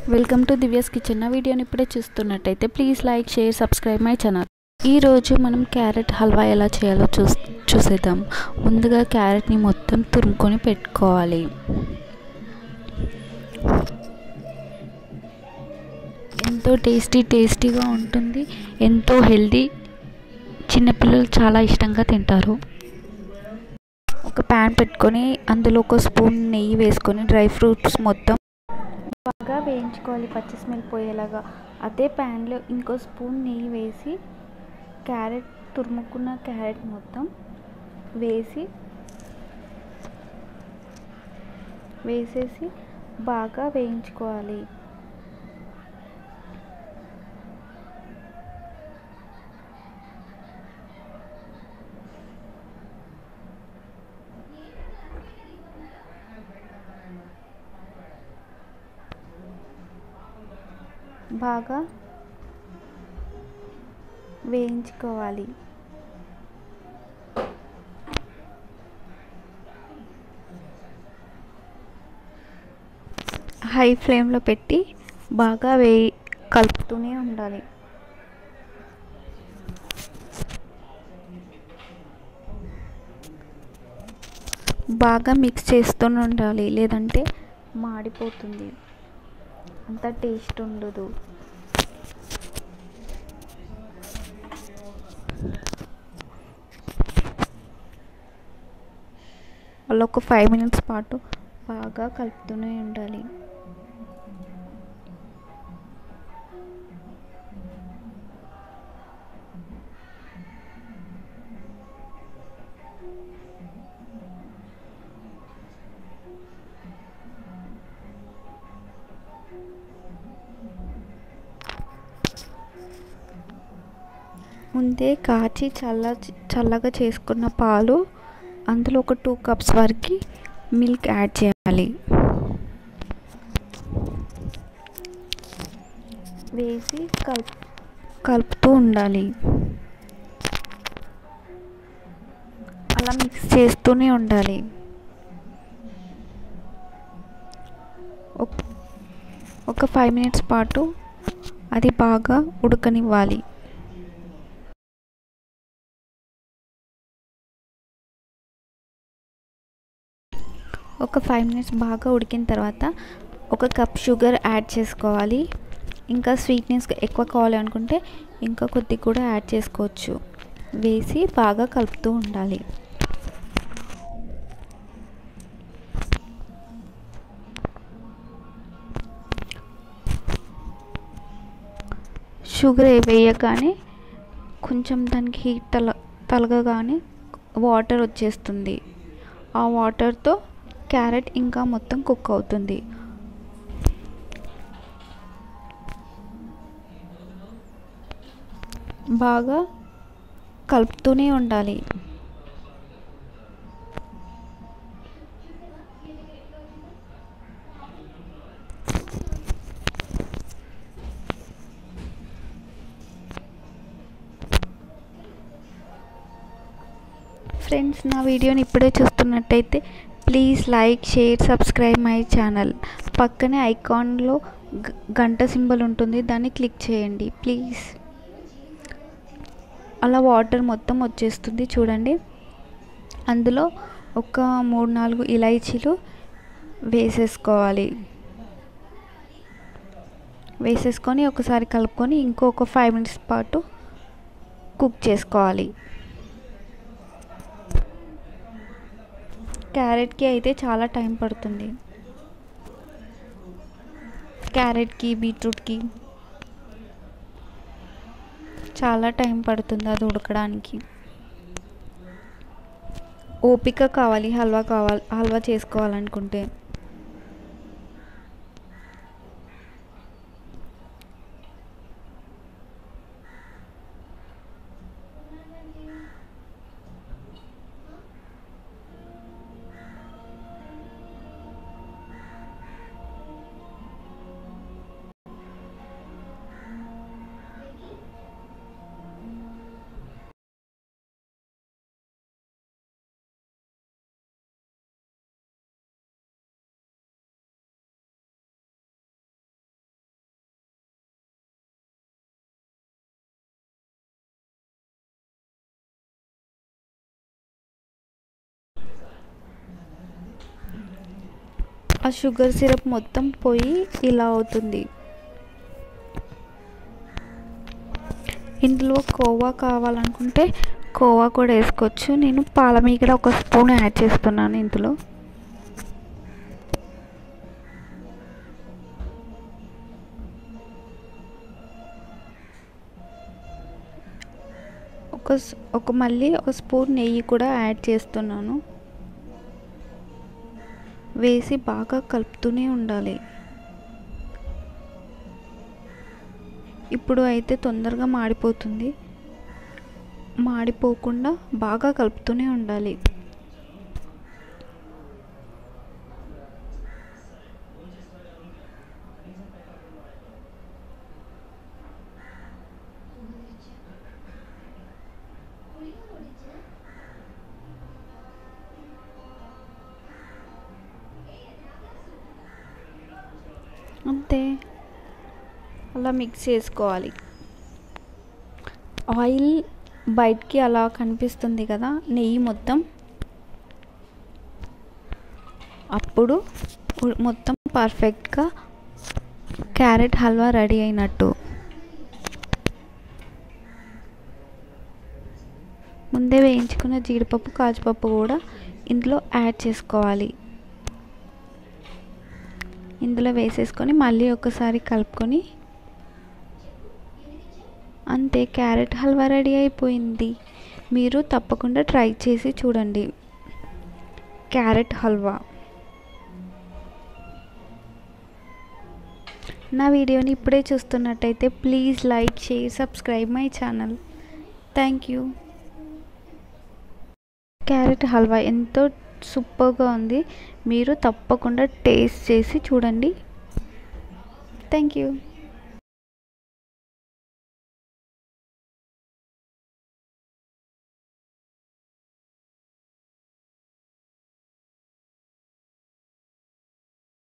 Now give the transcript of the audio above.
welcome to Divya's kitchen నా వీడియోని ఇప్పుడే చూస్తున్నట్టయితే please like share subscribe my channel ఈరోజు మనం క్యారెట్ హల్వా ఎలా చేయాలో చూ చూసేద్దాం ముందుగా క్యారెట్ని మొత్తం తురుముకొని పెట్టుకోవాలి ఎంతో టేస్టీ టేస్టీగా ఉంటుంది ఎంతో హెల్దీ చిన్నపిల్లలు చాలా ఇష్టంగా తింటారు ఒక ప్యాన్ పెట్టుకొని అందులో ఒక స్పూన్ నెయ్యి వేసుకొని డ్రై ఫ్రూట్స్ మొత్తం బాగా వేయించుకోవాలి పచ్చి స్మెల్ పోయేలాగా అదే ప్యాన్లో ఇంకో స్పూన్ నెయ్యి వేసి క్యారెట్ తురుముకున్న క్యారెట్ మొత్తం వేసి వేసేసి బాగా వేయించుకోవాలి బాగా వేయించుకోవాలి హై ఫ్లేమ్లో పెట్టి బాగా వేయి కలుపుతూనే ఉండాలి బాగా మిక్స్ చేస్తూనే ఉండాలి లేదంటే మాడిపోతుంది అంత టేస్ట్ ఉండదు అలా ఒక ఫైవ్ మినిట్స్ పాటు బాగా కలుపుతూనే ఉండాలి ముందే కాచి చల్ల చల్లగా చేసుకున్న పాలు అందులో ఒక టూ కప్స్ వరకు మిల్క్ యాడ్ చేయాలి వేసి కలుపు కలుపుతూ ఉండాలి అలా మిక్స్ చేస్తూనే ఉండాలి ఒక ఫైవ్ మినిట్స్ పాటు అది బాగా ఉడకనివ్వాలి ఒక ఫైవ్ మినిట్స్ బాగా ఉడికిన తర్వాత ఒక కప్ షుగర్ యాడ్ చేసుకోవాలి ఇంకా స్వీట్నెస్ ఎక్కువ కావాలి అనుకుంటే ఇంకా కొద్ది కూడా యాడ్ చేసుకోవచ్చు వేసి బాగా కలుపుతూ ఉండాలి షుగర్ వేయగానే కొంచెం దానికి హీట్ తల తలగగానే వాటర్ వచ్చేస్తుంది ఆ వాటర్తో క్యారెట్ ఇంకా మొత్తం కుక్ అవుతుంది బాగా కలుపుతూనే ఉండాలి ఫ్రెండ్స్ నా వీడియోని ఇప్పుడే చూస్తున్నట్టయితే please like share subscribe my channel పక్కనే ఐకాన్లో గంట సింబల్ ఉంటుంది దాన్ని క్లిక్ చేయండి ప్లీజ్ అలా వాటర్ మొత్తం వచ్చేస్తుంది చూడండి అందులో ఒక మూడు నాలుగు ఇలైచీలు వేసేసుకోవాలి వేసేసుకొని ఒకసారి కలుపుకొని ఇంకొక ఫైవ్ మినిట్స్ పాటు కుక్ చేసుకోవాలి క్యారెట్కి అయితే చాలా టైం పడుతుంది క్యారెట్కి బీట్రూట్కి చాలా టైం పడుతుంది అది ఉడకడానికి ఓపిక కావాలి హల్వా కావాలి హల్వా చేసుకోవాలనుకుంటే ఆ షుగర్ సిరప్ మొత్తం పోయి ఇలా అవుతుంది ఇందులో కోవా కావాలనుకుంటే కోవా కూడా వేసుకోవచ్చు నేను పాల మీగడ ఒక స్పూన్ యాడ్ చేస్తున్నాను ఇందులో ఒక ఒక మళ్ళీ ఒక స్పూన్ నెయ్యి కూడా యాడ్ చేస్తున్నాను వేసి బాగా కలుపుతూనే ఉండాలి ఇప్పుడు అయితే తొందరగా మాడిపోతుంది మాడిపోకుండా బాగా కలుపుతూనే ఉండాలి అంతే అలా మిక్స్ చేసుకోవాలి ఆయిల్ బయటికి అలా కనిపిస్తుంది కదా నెయ్యి మొత్తం అప్పుడు మొత్తం పర్ఫెక్ట్గా క్యారెట్ హల్వా రెడీ అయినట్టు ముందే వేయించుకున్న జీడిపప్పు కాజుపప్పు కూడా ఇందులో యాడ్ చేసుకోవాలి ఇందులో వేసేసుకొని మళ్ళీ ఒకసారి కలుపుకొని అంతే క్యారెట్ హల్వా రెడీ అయిపోయింది మీరు తప్పకుండా ట్రై చేసి చూడండి క్యారెట్ హల్వా నా వీడియోని ఇప్పుడే చూస్తున్నట్టయితే please like share subscribe my channel thank you carrot halwa ఎంతో సూపర్గా ఉంది మీరు తప్పకుండా టేస్ట్ చేసి చూడండి థ్యాంక్ యూ